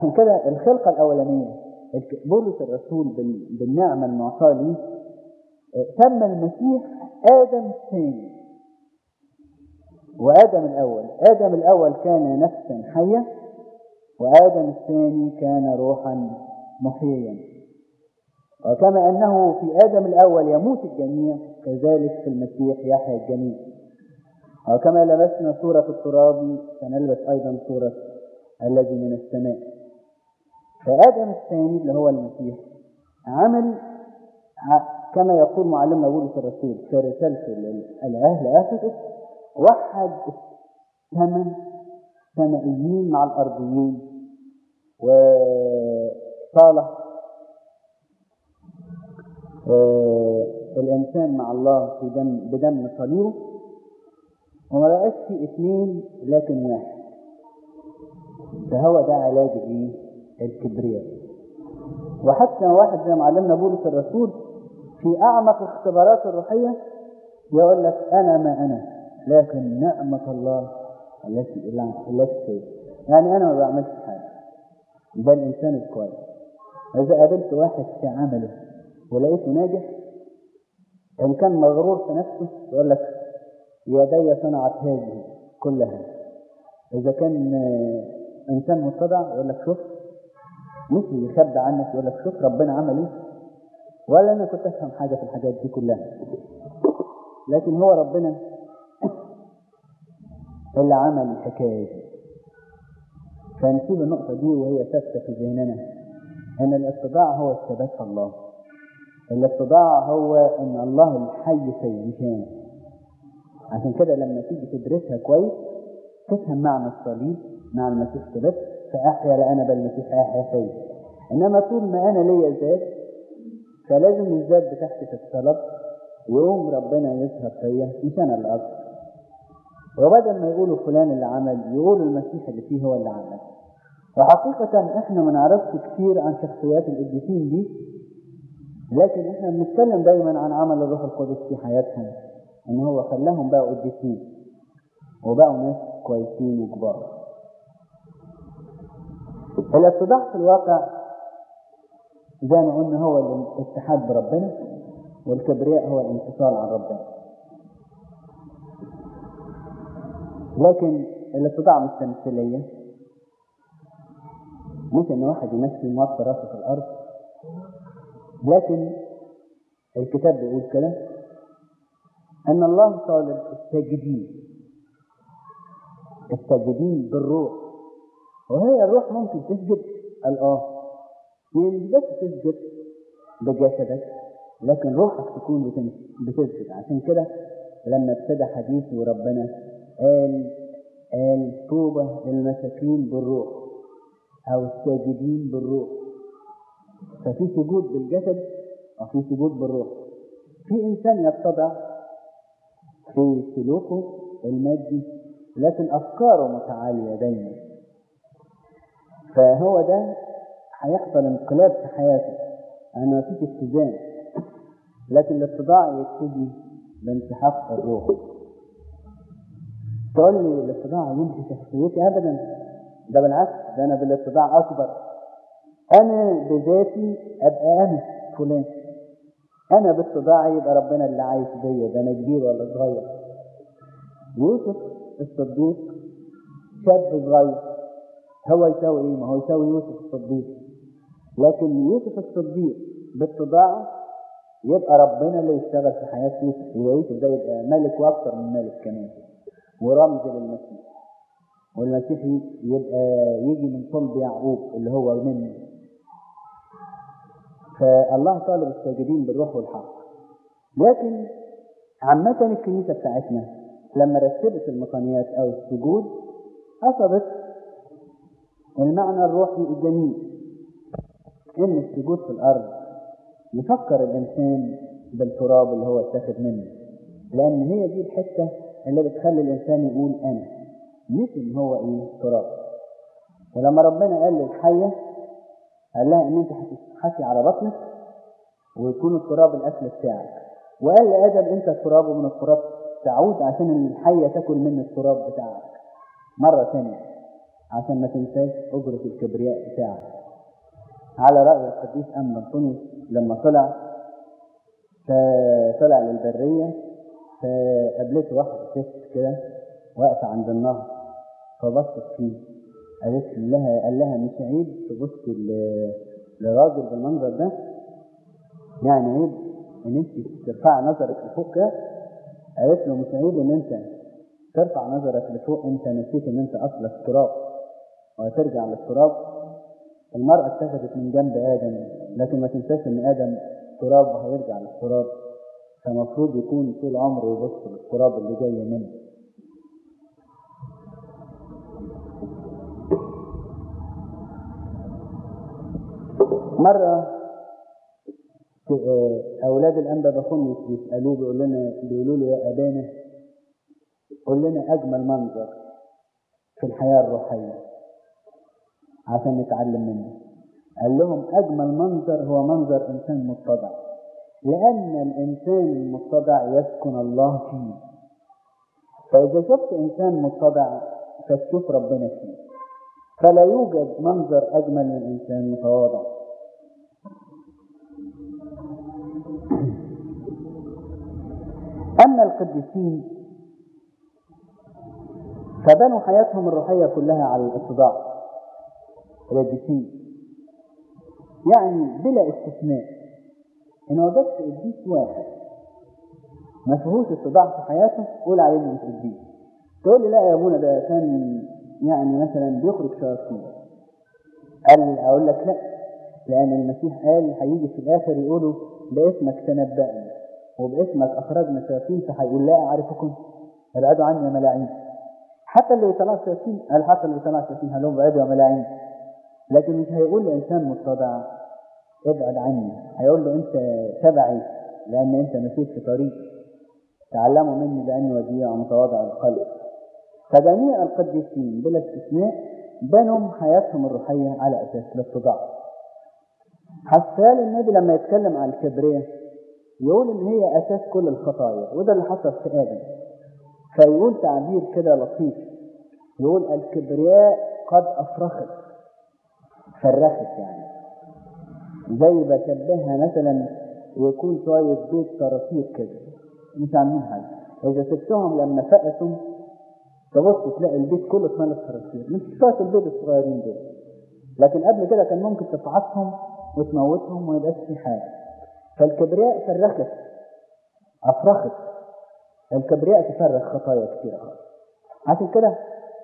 عشان كده الخلقة الأولانية بولس الرسول بال- بالنعمة المعطاة ليه آه، سمى المسيح آدم الثاني وآدم الأول آدم الأول كان نفسا حية وآدم الثاني كان روحا محييا وكما أنه في آدم الأول يموت الجميع كذلك في المسيح يحيا الجميع وكما لبسنا صورة التراب سنلبس أيضا صورة الذي من السماء فآدم الثاني اللي هو المسيح عمل ع- كما يقول معلمنا بولس الرسول في رسالته لل- لأهل أفسس وحد الثمن سمائيين مع الأرضيين وصالح آه، الإنسان مع الله في دم بدم صليبه وما بقاش في اثنين لكن واحد فهو ده علاج ايه؟ الكبرياء وحتى واحد زي ما علمنا بولس الرسول في اعمق الاختبارات الروحيه يقول لك انا ما انا لكن نعمه الله التي التي فيه يعني انا ما بعملش حاجه ده الانسان الكويس اذا قابلت واحد في عمله ولقيته ناجح ان كان مغرور في نفسه يقول لك يدي صنعت هذه كلها اذا كان آه، انسان متضع يقول لك شوف مش يخبي عنك يقول لك شوف ربنا عمل ايه ولا انا كنت افهم حاجه في الحاجات دي كلها لكن هو ربنا اللي عمل الحكايه دي فنسيب النقطه دي وهي ثابته في ذهننا ان الاتباع هو الثبات في الله الاتباع هو ان الله الحي في مكانه عشان كده لما تيجي تدرسها كويس تفهم معنى الصليب مع المسيح ثبت فاحيا لا انا بل المسيح احيا فيا انما طول ما انا ليا ذات فلازم الذات بتاعتي تتصلب يقوم ربنا يظهر فيا مش انا اللي اظهر وبدل ما يقولوا فلان اللي عمل يقولوا المسيح اللي فيه هو اللي عمل وحقيقة احنا ما نعرفش كتير عن شخصيات القديسين دي لكن احنا بنتكلم دايما عن عمل الروح القدس في حياتهم ان هو خلاهم بقوا قديسين وبقوا ناس كويسين وكبار الاتضاع في الواقع زي ما قلنا هو الاتحاد بربنا والكبرياء هو الانفصال عن ربنا لكن الاتضاع مش تمثيليه مش ان واحد يمشي موطي راسه في الارض لكن الكتاب بيقول كده ان الله طالب الساجدين الساجدين بالروح وهي الروح ممكن تسجد قال اه يعني مش بس تسجد بجسدك لكن روحك تكون بتم- بتسجد عشان كده لما ابتدى حديث وربنا قال قال طوبى للمساكين بالروح او الساجدين بالروح ففي سجود بالجسد وفي سجود بالروح في انسان يتضع في سلوكه المادي لكن افكاره متعاليه دايما فهو ده هيحصل انقلاب في حياته انا مفيش اتزان لكن الاتضاع يبتدي بانسحاق الروح تقول لي الاتضاع يمحي شخصيتي ابدا ده بالعكس ده انا بالاتضاع اكبر انا بذاتي ابقى انا فلان انا باتضاعي يبقى ربنا اللي عايش بيا ده انا كبير ولا صغير يوسف الصديق شاب صغير هو يساوي ايه ما هو يساوي يوسف الصديق لكن يوسف الصديق باتضاعه يبقى ربنا اللي يشتغل في حياة يوسف يبقى يوسف ده يبقى ملك واكثر من ملك كمان ورمز للمسيح والمسيح يبقى يجي من صلب يعقوب اللي هو منه فالله طالب الساجدين بالروح والحق لكن عامة الكنيسة بتاعتنا لما رتبت المقاميات أو السجود أخذت المعنى الروحي الجميل إن السجود في الأرض يفكر الإنسان بالتراب اللي هو اتاخد منه لأن هي دي الحتة اللي بتخلي الإنسان يقول أنا مش إن هو إيه تراب ولما ربنا قال للحية قال لها إن أنت هتحكي على بطنك ويكون التراب الأكل بتاعك وقال لآدم أنت التراب ومن التراب تعود عشان الحية تاكل من التراب بتاعك مرة ثانية عشان ما تنساش أجرة الكبرياء بتاعك على رأي القديس أما أنطونيوس لما طلع فطلع للبرية فقابلته واحدة ست كده واقفة عند النهر فبصت فيه قالت لها قال لها مش عيب تبص ل- لراجل بالمنظر ده يعني عيب ان انت ترفع نظرك لفوق كده قالت له مش عيب ان انت ترفع نظرك لفوق انت نسيت ان انت اصلك تراب وهترجع للتراب المرأة اتخذت من جنب آدم لكن ما تنساش إن آدم تراب وهيرجع للتراب فمفروض يكون طول عمره يبص للتراب اللي جاي منه مرة ت- أولاد الأنبا بخنس بيسألوه بيقول لنا بيقولوا له يا أبانا قول لنا أجمل منظر في الحياة الروحية عشان نتعلم منه قال لهم أجمل منظر هو منظر إنسان متضع لأن الإنسان المتضع يسكن الله فيه فإذا شفت إنسان متضع فتشوف ربنا فيه فلا يوجد منظر أجمل من إنسان متواضع أما القديسين فبنوا حياتهم الروحية كلها على الاتضاع القديسين يعني بلا استثناء إن وجدت قديس واحد ما فيهوش اتضاع في حياته قول عليه إنه مش قديس تقول لي لا يا ابونا ده كان يعني مثلا بيخرج شياطين قال اقول لك لا لان المسيح قال هيجي في الاخر يقولوا باسمك تنبأنا وباسمك اخرجنا شياطين فهيقول لا اعرفكم ابعدوا عني يا ملاعين حتى اللي بيطلع شياطين قال حتى اللي بيطلع شياطين قال لهم ابعدوا يا ملاعين لكن مش هيقول لانسان متضع ابعد عني هيقول له انت تبعي لان انت مشيت في طريق تعلموا مني لاني وديع ومتواضع القلب فجميع القديسين بلا استثناء بنوا حياتهم الروحية على أساس الاتضاع حسال النبي لما يتكلم عن الكبرياء يقول إن هي أساس كل الخطايا وده اللي حصل في آدم فيقول تعبير كده لطيف يقول الكبرياء قد أفرخت فرخت يعني زي بشبهها مثلا ويكون شوية بيض صراصير كده مش عاملين حاجة إذا سبتهم لما فقسوا تبص تلاقي البيت كله اتملى صراصير مش شوية البيض الصغيرين دول لكن قبل كده كان ممكن تفعصهم وتموتهم وما يبقاش في حاجة فالكبرياء فرخت أفرخت الكبرياء تفرخ خطايا كتير خالص عشان كده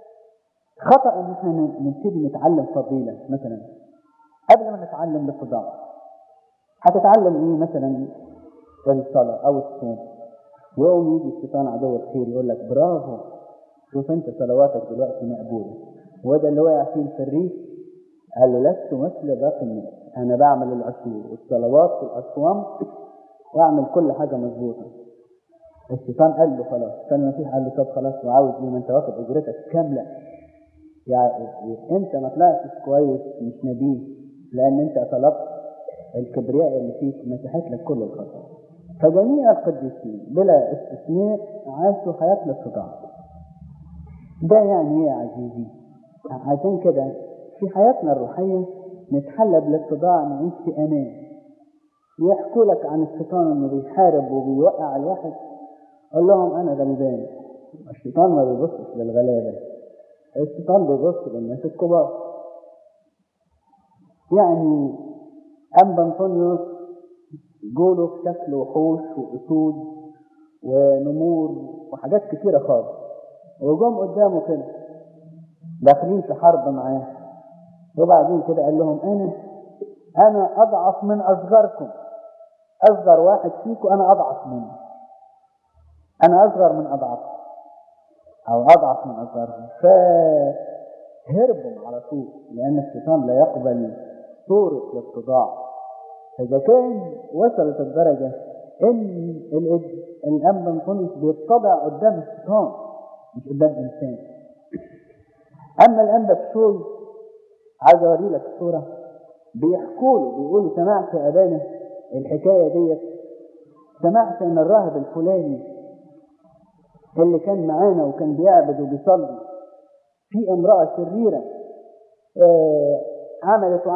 خطأ إن احنا نبتدي نتعلم فضيلة مثلا قبل ما نتعلم الاتضاع هتتعلم ايه مثلا الصلاة أو الصوم يوم يجي الشيطان عدو الخير يقول لك برافو شوف انت صلواتك دلوقتي مقبولة وده اللي وقع فيه الفريس قال له لست مثل باقي الناس انا بعمل العشور والصلوات والاصوام واعمل كل حاجة مظبوطة الشيطان قال له خلاص فالمسيح قال له طب خلاص وعاوز ايه ما انت واخد اجرتك كاملة يعني انت ما طلعتش كويس مش نبيه لان انت طلبت الكبرياء اللي فيك مسحت لك كل الخطأ فجميع القديسين بلا استثناء عاشوا حياة الاتضاع ده يعني ايه يا عزيزي عشان كده في حياتنا الروحية نتحلى بالاتضاع نعيش في امان يحكوا لك عن الشيطان انه بيحارب وبيوقع الواحد قول لهم انا غلبان الشيطان ما بيبصش للغلابه الشيطان بيبص للناس الكبار يعني أنبا أنطونيوس جوله في شكل وحوش وأسود ونمور وحاجات كتيرة خالص وجم قدامه كده داخلين في حرب معاه وبعدين كده قال لهم أنا أنا أضعف من أصغركم أصغر واحد فيكم أنا أضعف منه أنا أصغر من أضعف أو أضعف من أصغرهم فهربوا على طول لأن الشيطان لا يقبل صورة الاتضاع فإذا كان وصلت الدرجة إن الأب أنطونيوس بيتضع قدام الشيطان مش قدام إنسان أما الأنبا بشوي عايز أوري لك الصورة بيحكوا له بيقولوا سمعت يا أبانا الحكاية ديت سمعت إن الراهب الفلاني اللي كان معانا وكان بيعبد وبيصلي في امرأة شريرة آه، عملت